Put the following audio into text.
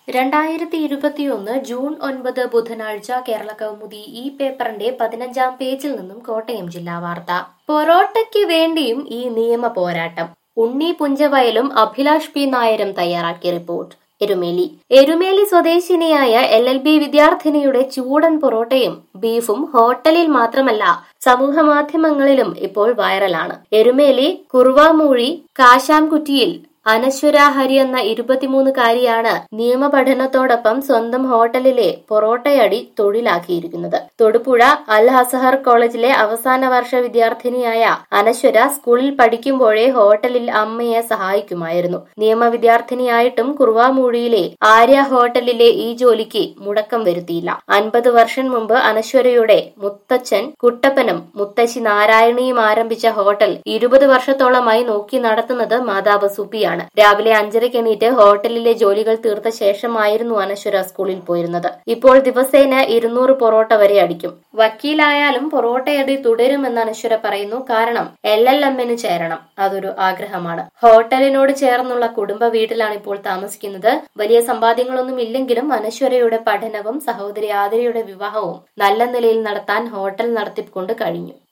രണ്ടായിരത്തി ഇരുപത്തിയൊന്ന് ജൂൺ ഒൻപത് ബുധനാഴ്ച കേരള കൗമുദി ഈ പേപ്പറിന്റെ പതിനഞ്ചാം പേജിൽ നിന്നും കോട്ടയം ജില്ലാ വാർത്ത പൊറോട്ടയ്ക്ക് വേണ്ടിയും ഈ നിയമ പോരാട്ടം ഉണ്ണി പുഞ്ചവയലും അഭിലാഷ് പി നായരും തയ്യാറാക്കിയ റിപ്പോർട്ട് എരുമേലി എരുമേലി സ്വദേശിനിയായ എൽ എൽ ബി വിദ്യാർത്ഥിനിയുടെ ചൂടൻ പൊറോട്ടയും ബീഫും ഹോട്ടലിൽ മാത്രമല്ല സമൂഹ മാധ്യമങ്ങളിലും ഇപ്പോൾ വൈറലാണ് എരുമേലി കുറുവാമൂഴി കാശാംകുറ്റിയിൽ അനശ്വര ഹരി എന്ന ഇരുപത്തിമൂന്നുകാരിയാണ് നിയമപഠനത്തോടൊപ്പം സ്വന്തം ഹോട്ടലിലെ പൊറോട്ടയടി തൊഴിലാക്കിയിരിക്കുന്നത് തൊടുപുഴ അൽ അസഹർ കോളേജിലെ അവസാന വർഷ വിദ്യാർത്ഥിനിയായ അനശ്വര സ്കൂളിൽ പഠിക്കുമ്പോഴേ ഹോട്ടലിൽ അമ്മയെ സഹായിക്കുമായിരുന്നു നിയമ വിദ്യാർത്ഥിനിയായിട്ടും കുറുവാമൂഴിയിലെ ആര്യ ഹോട്ടലിലെ ഈ ജോലിക്ക് മുടക്കം വരുത്തിയില്ല അൻപത് വർഷം മുമ്പ് അനശ്വരയുടെ മുത്തച്ഛൻ കുട്ടപ്പനും മുത്തശ്ശി നാരായണിയും ആരംഭിച്ച ഹോട്ടൽ ഇരുപത് വർഷത്തോളമായി നോക്കി നടത്തുന്നത് മാതാവ് സുബിയാണ് രാവിലെ അഞ്ചരയ്ക്ക് എണീറ്റ് ഹോട്ടലിലെ ജോലികൾ തീർത്ത ശേഷമായിരുന്നു അനശ്വര സ്കൂളിൽ പോയിരുന്നത് ഇപ്പോൾ ദിവസേന ഇരുന്നൂറ് പൊറോട്ട വരെ അടിക്കും വക്കീലായാലും പൊറോട്ടയടി തുടരുമെന്ന് അനശ്വര പറയുന്നു കാരണം എൽ എൽ എമ്മിന് ചേരണം അതൊരു ആഗ്രഹമാണ് ഹോട്ടലിനോട് ചേർന്നുള്ള കുടുംബ വീട്ടിലാണ് ഇപ്പോൾ താമസിക്കുന്നത് വലിയ സമ്പാദ്യങ്ങളൊന്നും ഇല്ലെങ്കിലും അനശ്വരയുടെ പഠനവും സഹോദരി ആതിരയുടെ വിവാഹവും നല്ല നിലയിൽ നടത്താൻ ഹോട്ടൽ നടത്തിപ്പ് കൊണ്ട് കഴിഞ്ഞു